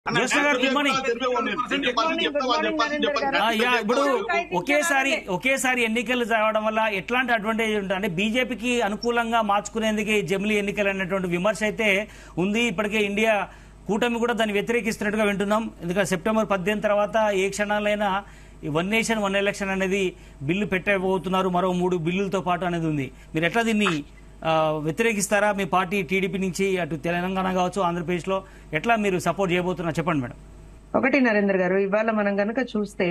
జోష్ణ గారు good morning ఆ, yeah, ఇప్పుడు ఒకేసారి ఒకేసారి ఎన్నికలు జరగడం వల్ల ఎట్లాంటి అడ్వాంటేజ్ ఉంటుంది అంటే బీజేపీకి అనుకూలంగా మార్చుకునేందుకు ఈ జమిలీ ఎన్నికలు అనేటువంటి విమర్శ అయితే ఉంది ఇప్పటికే ఇండియా కూటమి కూడా దాన్ని వ్యతిరేకిస్తున్నట్టుగా వింటున్నాం ఎందుకంటే సెప్టెంబర్ పద్దెనిమిది తర్వాత ఏ క్షణాలైనా ఈ వన్ నేషన్ వన్ ఎలక్షన్ అనేది బిల్లు పెట్టబోతున్నారు మరో మూడు బిల్లులతో పాటు అనేది ఉంది మీరు ఎట్లా దీన్ని ఆ, వ్యతిరేకిస్తారా మీ పార్టీ టీడీపీ నుంచి అటు తెలంగాణ కావచ్చు ఆంధ్రప్రదేశ్లో ఎట్లా మీరు సపోర్ట్ చేయబోతున్నారు చెప్పండి మేడం ఒకటి నరేంద్ర గారు ఇవాళ మనం గనక చూస్తే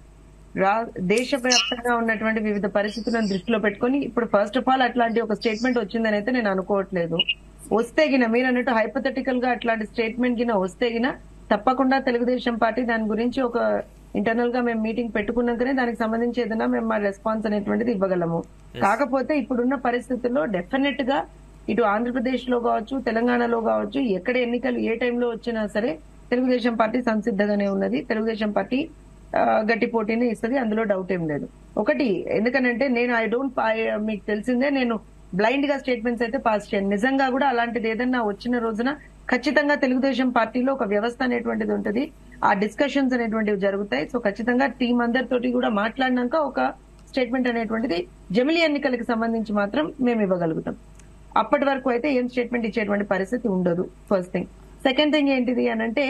రా దేశవ్యాప్తంగా ఉన్నటువంటి వివిధ పరిస్థితులను దృష్టిలో పెట్టుకొని ఇప్పుడు ఫస్ట్ ఆఫ్ ఆల్ అట్లాంటి ఒక స్టేట్మెంట్ వచ్చిందని అయితే నేను అనుకోవట్లేదు వస్తే గిన మీరు అన్నట్టు హైపోథెటికల్ గా అట్లాంటి స్టేట్మెంట్ గిన వస్తే గిన తప్పకుండా తెలుగుదేశం పార్టీ దాని గురించి ఒక ఇంటర్నల్ గా మేము మీటింగ్ పెట్టుకున్నాకనే దానికి సంబంధించి ఏదైనా మేము మా రెస్పాన్స్ అనేటువంటిది ఇవ్వగలము కాకపోతే ఇప్పుడున్న పరిస్థితుల్లో డెఫినెట్ గా ఇటు ఆంధ్రప్రదేశ్ లో కావచ్చు తెలంగాణలో కావచ్చు ఎక్కడ ఎన్నికలు ఏ టైంలో వచ్చినా సరే తెలుగుదేశం పార్టీ సంసిద్ధంగానే ఉన్నది తెలుగుదేశం పార్టీ ఆ, గట్టి పోటీని ఇస్తుంది అందులో డౌట్ ఏం లేదు ఒకటి ఎందుకనంటే నేను ఐ డోంట్ మీకు తెలిసిందే నేను బ్లైండ్ గా స్టేట్మెంట్స్ అయితే పాస్ చేయను నిజంగా కూడా అలాంటిది ఏదన్నా వచ్చిన రోజున ఖచ్చితంగా తెలుగుదేశం పార్టీలో ఒక వ్యవస్థ అనేటువంటిది ఉంటుంది ఆ డిస్కషన్స్ అనేటువంటివి జరుగుతాయి సో ఖచ్చితంగా టీం అందరితోటి కూడా మాట్లాడినాక ఒక స్టేట్మెంట్ అనేటువంటిది జమిలీ ఎన్నికలకు సంబంధించి మాత్రం మేము ఇవ్వగలుగుతాం అప్పటి వరకు అయితే ఏం స్టేట్మెంట్ ఇచ్చేటువంటి పరిస్థితి ఉండదు ఫస్ట్ థింగ్ సెకండ్ థింగ్ ఏంటిది అని అంటే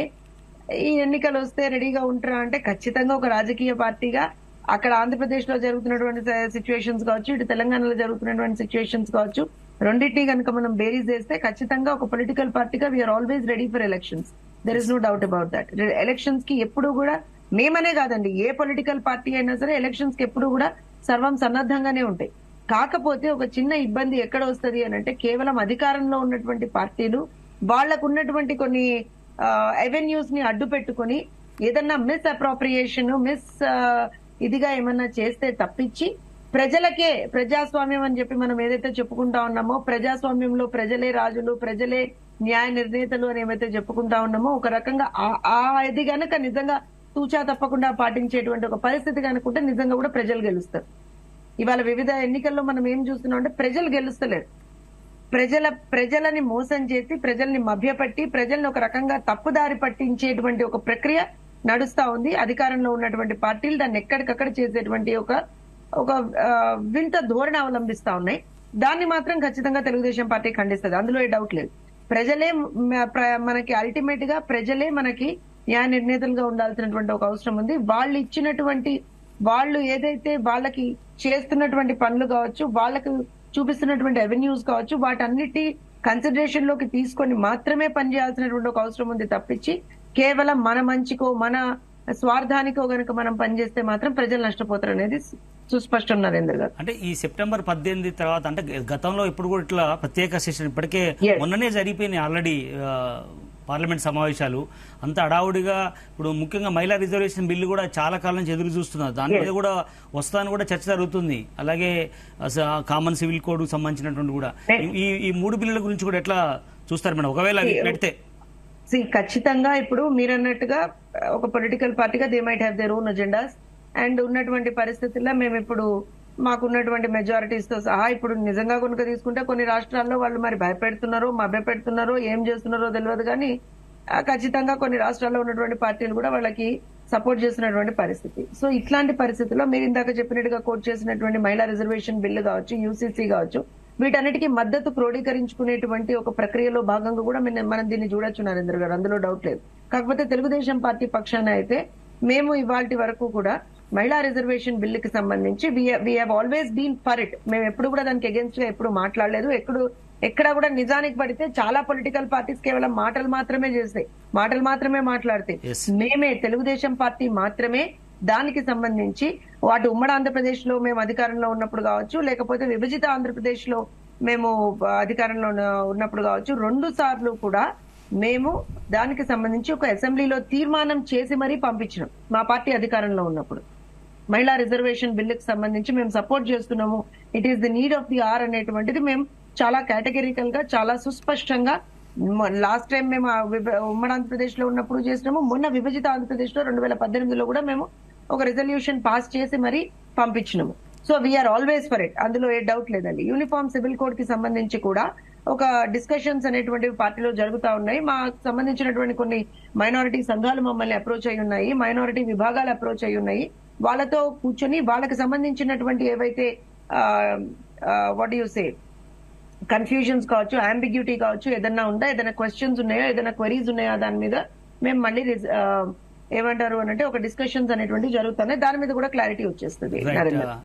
ఈ ఎన్నికలు వస్తే రెడీగా ఉంటారా అంటే ఖచ్చితంగా ఒక రాజకీయ పార్టీగా అక్కడ ఆంధ్రప్రదేశ్ లో జరుగుతున్నటువంటి సిచ్యువేషన్స్ కావచ్చు ఇటు తెలంగాణలో జరుగుతున్నటువంటి సిచ్యువేషన్స్ కావచ్చు రెండింటినీ కనుక మనం బేరీజ్ చేస్తే ఖచ్చితంగా ఒక పొలిటికల్ పార్టీగా we're always ready for elections there is no doubt about that elections కి ఎప్పుడు కూడా మేమనే కాదండి ఏ పొలిటికల్ పార్టీ అయినా సరే ఎలక్షన్స్ కి ఎప్పుడు కూడా సర్వం సన్నద్ధంగానే ఉంటాయి కాకపోతే ఒక చిన్న ఇబ్బంది ఎక్కడ వస్తది అని అంటే కేవలం అధికారంలో ఉన్నటువంటి పార్టీలు వాళ్లకు ఉన్నటువంటి కొన్ని అవెన్యూస్ ని అడ్డు పెట్టుకొని ఏదన్నా మిస్ అప్రోప్రియేషన్ మిస్ ఇదిగా ఏమన్నా చేస్తే తప్పించి ప్రజలకే ప్రజాస్వామ్యం అని చెప్పి మనం ఏదైతే చెప్పుకుంటా ఉన్నామో ప్రజాస్వామ్యంలో ప్రజలే రాజులు ప్రజలే న్యాయ నిర్ణేతలు అని ఏమైతే చెప్పుకుంటా ఉన్నామో ఒక రకంగా ఆ- ఆ ఇది గనక నిజంగా తూచా తప్పకుండా పాటించేటువంటి ఒక పరిస్థితి కనుకుంటే నిజంగా కూడా ప్రజలు గెలుస్తారు ఇవాళ వివిధ ఎన్నికల్లో మనం ఏం చూస్తున్నాం అంటే ప్రజలు గెలుస్తలేరు ప్రజల ప్రజలని మోసం చేసి ప్రజల్ని మభ్యపెట్టి ప్రజల్ని ఒక రకంగా తప్పుదారి పట్టించేటువంటి ఒక ప్రక్రియ నడుస్తా ఉంది అధికారంలో ఉన్నటువంటి పార్టీలు దాన్ని ఎక్కడికక్కడ చేసేటువంటి ఒక ఒక ఆ, వింత ధోరణి అవలంబిస్తా ఉన్నాయి దాన్ని మాత్రం ఖచ్చితంగా తెలుగుదేశం పార్టీ ఖండిస్తుంది అందులో ఏ డౌట్ లేదు ప్రజలే మ- ప్ర- మనకి అల్టిమేట్ గా ప్రజలే మనకి న్యాయ నిర్ణేతలుగా ఉండాల్సినటువంటి ఒక అవసరం ఉంది వాళ్ళు ఇచ్చినటువంటి వాళ్ళు ఏదైతే వాళ్ళకి చేస్తున్నటువంటి పనులు కావచ్చు వాళ్ళకు చూపిస్తున్నటువంటి అవెన్యూస్ కావచ్చు వాటన్నిటి కన్సిడరేషన్ లోకి తీసుకొని మాత్రమే పనిచేయాల్సినటువంటి ఒక అవసరం ఉంది తప్పించి కేవలం మన మంచికో మన స్వార్థానికో గనుక మనం పనిచేస్తే మాత్రం ప్రజలు నష్టపోతారు అనేది సుస్పష్టం నరేంద్ర గారు అంటే ఈ సెప్టెంబర్ పద్దెనిమిది తర్వాత అంటే గతంలో ఇప్పుడు కూడా ఇట్లా ప్రత్యేక సెషన్ ఇప్పటికే Yes. మొన్ననే జరిగిపోయినాయి ఆల్రెడీ పార్లమెంట్ సమావేశాలు అంత అడావుడిగా ఇప్పుడు ముఖ్యంగా మహిళా రిజర్వేషన్ బిల్లు కూడా చాలా కాలం నుంచి ఎదురు చూస్తున్నారు దాని మీద కూడా వస్తాను కూడా చర్చ జరుగుతుంది అలాగే కామన్ సివిల్ కోడ్ సంబంధించినటువంటి కూడా ఈ ఈ మూడు బిల్లుల గురించి కూడా ఎట్లా చూస్తారు మేడం ఒకవేళ అవి పెడితే See, ఖచ్చితంగా ఇప్పుడు మీరు అన్నట్టుగా ఒక పొలిటికల్ పార్టీగా they might have their own agendas and ఉన్నటువంటి పరిస్థితుల్లో మేము ఇప్పుడు మాకున్నటువంటి మెజారిటీస్ తో సహా ఇప్పుడు నిజంగా కనుక తీసుకుంటే కొన్ని రాష్ట్రాల్లో వాళ్ళు మరి భయపెడుతున్నారో మభ్యపెడుతున్నారో ఏం చేస్తున్నారో తెలియదు కానీ ఆ, ఖచ్చితంగా కొన్ని రాష్ట్రాల్లో ఉన్నటువంటి పార్టీలు కూడా వాళ్ళకి సపోర్ట్ చేస్తున్నటువంటి పరిస్థితి సో ఇట్లాంటి పరిస్థితుల్లో మీరు ఇందాక చెప్పినట్టుగా కోట్ చేసినటువంటి మహిళా రిజర్వేషన్ బిల్లు కావచ్చు యూసీసీ కావచ్చు వీటన్నిటికీ మద్దతు క్రోడీకరించుకునేటువంటి ఒక ప్రక్రియలో భాగంగా కూడా మన- మనం దీన్ని చూడొచ్చు నరేంద్ర గారు అందులో డౌట్ లేదు కాకపోతే తెలుగుదేశం పార్టీ పక్షాన అయితే మేము ఇవాళ వరకు కూడా మహిళా రిజర్వేషన్ బిల్లుకి సంబంధించి we have always been for it మేము ఎప్పుడు కూడా దానికి అగేన్స్ట్ గా ఎప్పుడు మాట్లాడలేదు ఎప్పుడు ఎక్కడ కూడా నిజానికి పడితే చాలా పొలిటికల్ పార్టీస్ కేవలం మాటలు మాత్రమే చేస్తాయి మాటలు మాత్రమే మాట్లాడతాయి Yes. మేమే తెలుగుదేశం పార్టీ మాత్రమే దానికి సంబంధించి వాటి ఉమ్మడి ఆంధ్రప్రదేశ్ లో మేము అధికారంలో ఉన్నప్పుడు కావచ్చు లేకపోతే విభజిత ఆంధ్రప్రదేశ్ లో మేము ఆ, అధికారంలో ఉన్న- ఉన్నప్పుడు కావచ్చు రెండు సార్లు కూడా మేము దానికి సంబంధించి ఒక అసెంబ్లీలో తీర్మానం చేసి మరీ పంపించినాం మా పార్టీ అధికారంలో ఉన్నప్పుడు మహిళా రిజర్వేషన్ బిల్లుకి సంబంధించి మేము సపోర్ట్ చేస్తున్నాము it is the need of the hour అనేటువంటిది మేము చాలా కేటగిరికల్ గా చాలా సుస్పష్టంగా లాస్ట్ టైం మేము ఆ విభ- ఉమ్మడి ఆంధ్రప్రదేశ్ లో ఉన్నప్పుడు చేసినాము మొన్న విభజిత ఆంధ్రప్రదేశ్ లో రెండు వేల పద్దెనిమిదిలో కూడా మేము ఒక రిజల్యూషన్ పాస్ చేసి మరీ పంపించినాము so we're always for it అందులో ఏ డౌట్ లేదండి యూనిఫామ్ సివిల్ కోడ్ కి సంబంధించి కూడా ఒక డిస్కషన్స్ అనేటువంటివి పార్టీలో జరుగుతా ఉన్నాయి మాకు సంబంధించినటువంటి కొన్ని మైనారిటీ సంఘాలు మమ్మల్ని అప్రోచ్ అయి ఉన్నాయి మైనారిటీ విభాగాలు అప్రోచ్ అయి ఉన్నాయి వాళ్ళతో కూర్చొని వాళ్ళకి సంబంధించినటువంటి ఏవైతే వాట్ యు సే కన్ఫ్యూజన్స్ కావచ్చు అంబిగ్యూటీ కావచ్చు ఏదన్నా ఉందా ఏదైనా క్వశ్చన్స్ ఉన్నాయో ఏదైనా క్వరీస్ ఉన్నాయా దాని మీద మేము మళ్ళీ రిజ్- ఆ, ఏమంటారు అని అంటే ఒక డిస్కషన్స్ అనేటువంటి జరుగుతున్నాయి దాని మీద కూడా క్లారిటీ వచ్చేస్తుంది రైట్ నరేంద్ర